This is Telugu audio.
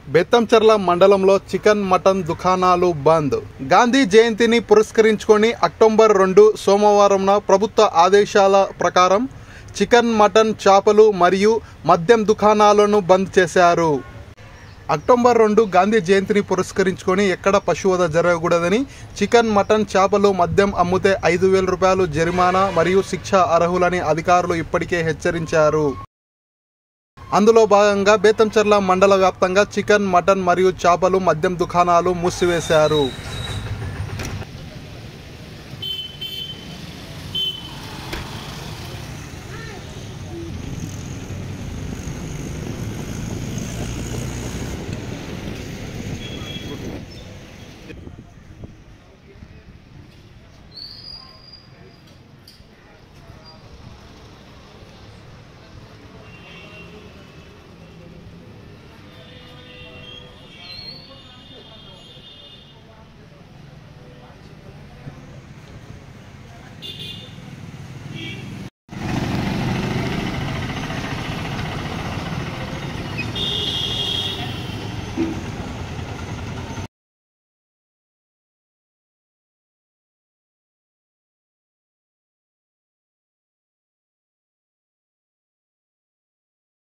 బెత్తంచెర్ల మండలంలో చికెన్ మటన్ దుకాణాలు బంద్ గాంధీ జయంతిని పురస్కరించుకొని అక్టోబర్ రెండు సోమవారంన ప్రభుత్వ ఆదేశాల ప్రకారం చికెన్ మటన్ చేపలు మరియు మద్యం దుకాణాలను బంద్ చేశారు అక్టోబర్ రెండు గాంధీ జయంతిని పురస్కరించుకొని ఎక్కడ పశువధ జరగకూడదని చికెన్ మటన్ చేపలు మద్యం అమ్మితే ఐదు వేల రూపాయలు జరిమానా మరియు శిక్ష అర్హులని అధికారులు ఇప్పటికే హెచ్చరించారు అందులో భాగంగా బేతంచెర్ల మండల వ్యాప్తంగా చికెన్ మటన్ మరియు చేపలు మద్యం దుకాణాలు మూసివేశారు